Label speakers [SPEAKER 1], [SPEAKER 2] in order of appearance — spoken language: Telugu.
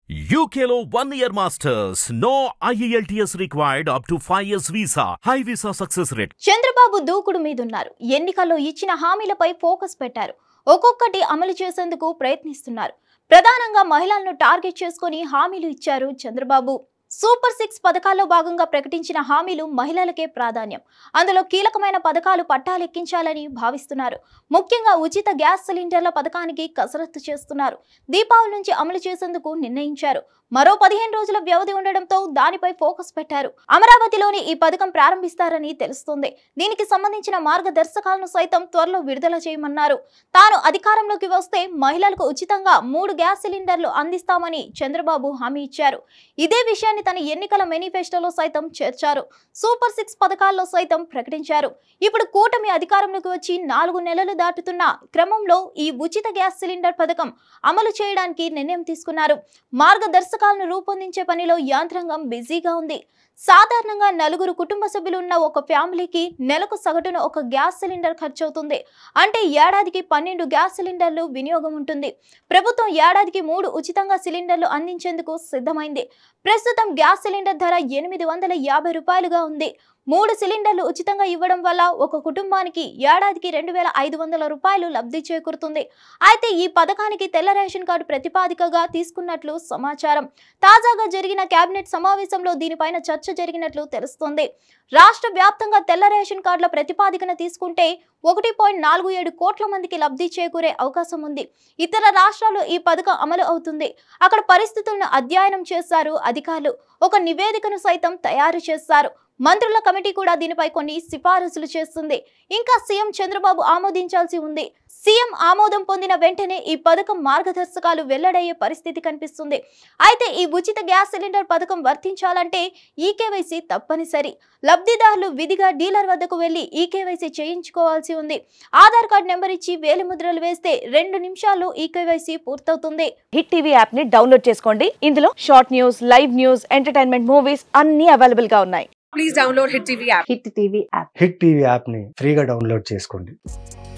[SPEAKER 1] UKLO one year masters. No IELTS required up to 5 years visa. High visa success rate.
[SPEAKER 2] Chandrababu దూకుడు మీదున్నారు ఎన్నికల్లో ఇచ్చిన హామీలపై ఫోకస్ పెట్టారు ఒక్కొక్కటి అమలు చేసేందుకు ప్రయత్నిస్తున్నారు ప్రధానంగా మహిళలను టార్గెట్ చేసుకొని హామీలు ఇచ్చారు చంద్రబాబు సూపర్ సిక్స్ పథకాల్లో భాగంగా ప్రకటించిన హామీలు మహిళలకే ప్రాధాన్యం అందులో కీలకమైన పథకాలు పట్టాలెక్కించాలని భావిస్తున్నారు ముఖ్యంగా ఉచిత గ్యాస్ సిలిండర్ల పథకానికి కసరత్తు చేస్తున్నారు దీపావళి నుంచి అమలు చేసేందుకు నిర్ణయించారు మరో పదిహేను రోజుల వ్యవధి ఉండడంతో దానిపై ఫోకస్ పెట్టారు అమరావతిలోని ఈ పథకం ప్రారంభిస్తారని తెలుస్తోంది దీనికి సంబంధించిన మార్గదర్శకాలను సైతం త్వరలో విడుదల చేయమన్నారు తాను అధికారంలోకి వస్తే మహిళలకు ఉచితంగా మూడు గ్యాస్ సిలిండర్లు అందిస్తామని చంద్రబాబు హామీ ఇచ్చారు ఇదే విషయాన్ని తన ఎన్నికల మేనిఫెస్టోలో సైతం చేర్చారు సూపర్ సిక్స్ పథకాల్లో సైతం ప్రకటించారు ఇప్పుడు కూటమి అధికారంలోకి వచ్చి నాలుగు నెలలు దాటుతున్న క్రమంలో ఈ ఉచిత గ్యాస్ సిలిండర్ పథకం అమలు చేయడానికి నిర్ణయం తీసుకున్నారు మార్గదర్శకాలను రూపొందించే పనిలో యాంత్రాంగం బిజీగా ఉంది సాధారణంగా నలుగురు కుటుంబ సభ్యులు ఉన్న ఒక ఫ్యామిలీకి నెలకు సగటున ఒక గ్యాస్ సిలిండర్ ఖర్చు అవుతుంది అంటే ఏడాదికి పన్నెండు గ్యాస్ సిలిండర్లు వినియోగం ఉంటుంది ప్రభుత్వం ఏడాదికి మూడు ఉచితంగా సిలిండర్లు అందించేందుకు సిద్ధమైంది ప్రస్తుతం గ్యాస్ సిలిండర్ ధర ఎనిమిది వందల యాభై రూపాయలుగా ఉంది మూడు సిలిండర్లు ఉచితంగా ఇవ్వడం వల్ల ఒక కుటుంబానికి ఏడాదికి రెండు వేల ఐదు వందల రూపాయలు లబ్ధి చేకూరుతుంది అయితే ఈ పథకానికి తెల్ల రేషన్ కార్డు ప్రతిపాదికగా తీసుకున్నట్లు సమాచారం తాజాగా జరిగిన కేబినెట్ సమావేశంలో దీనిపైన చర్చ జరిగినట్లు తెలుస్తోంది రాష్ట్ర వ్యాప్తంగా తెల్ల రేషన్ కార్డుల ప్రతిపాదికన తీసుకుంటే ఒకటి పాయింట్ నాలుగు ఏడు కోట్ల మందికి లబ్ధి చేకూరే అవకాశం ఉంది ఇతర రాష్ట్రాల్లో ఈ పథకం అమలు అవుతుంది అక్కడ పరిస్థితులను అధ్యయనం చేశారు అధికారులు ఒక నివేదికను సైతం తయారు చేశారు మంత్రుల కమిటీ కూడా దీనిపై కొన్ని సిఫారసులు చేస్తుంది ఇంకా సీఎం చంద్రబాబు ఆమోదించాల్సి ఉంది సీఎం ఆమోదం పొందిన వెంటనే ఈ పథకం మార్గదర్శకాలు వెల్లడయ్యే పరిస్థితి కనిపిస్తుంది అయితే ఈ ఉచిత గ్యాస్ సిలిండర్ పథకం వర్తించాలంటే ఈకేవైసీ తప్పనిసరి లబ్ధిదారులు విధిగా డీలర్ వద్దకు వెళ్లి ఈకేవైసీ చేయించుకోవాల్సి ఉంది ఆధార్ కార్డు నెంబర్ ఇచ్చి వేలిముద్రలు వేస్తే రెండు నిమిషాల్లో ఈకేవైసీ పూర్తవుతుంది
[SPEAKER 3] హిట్ టీవీ యాప్ ని డౌన్లోడ్ చేసుకోండి ఇందులో short news live news entertainment movies అన్ని అవైలబుల్ గా ఉన్నాయి
[SPEAKER 4] please download Hit TV app.
[SPEAKER 3] Hit TV app
[SPEAKER 5] hit TV యాప్ని ఫ్రీగా డౌన్లోడ్ చేసుకోండి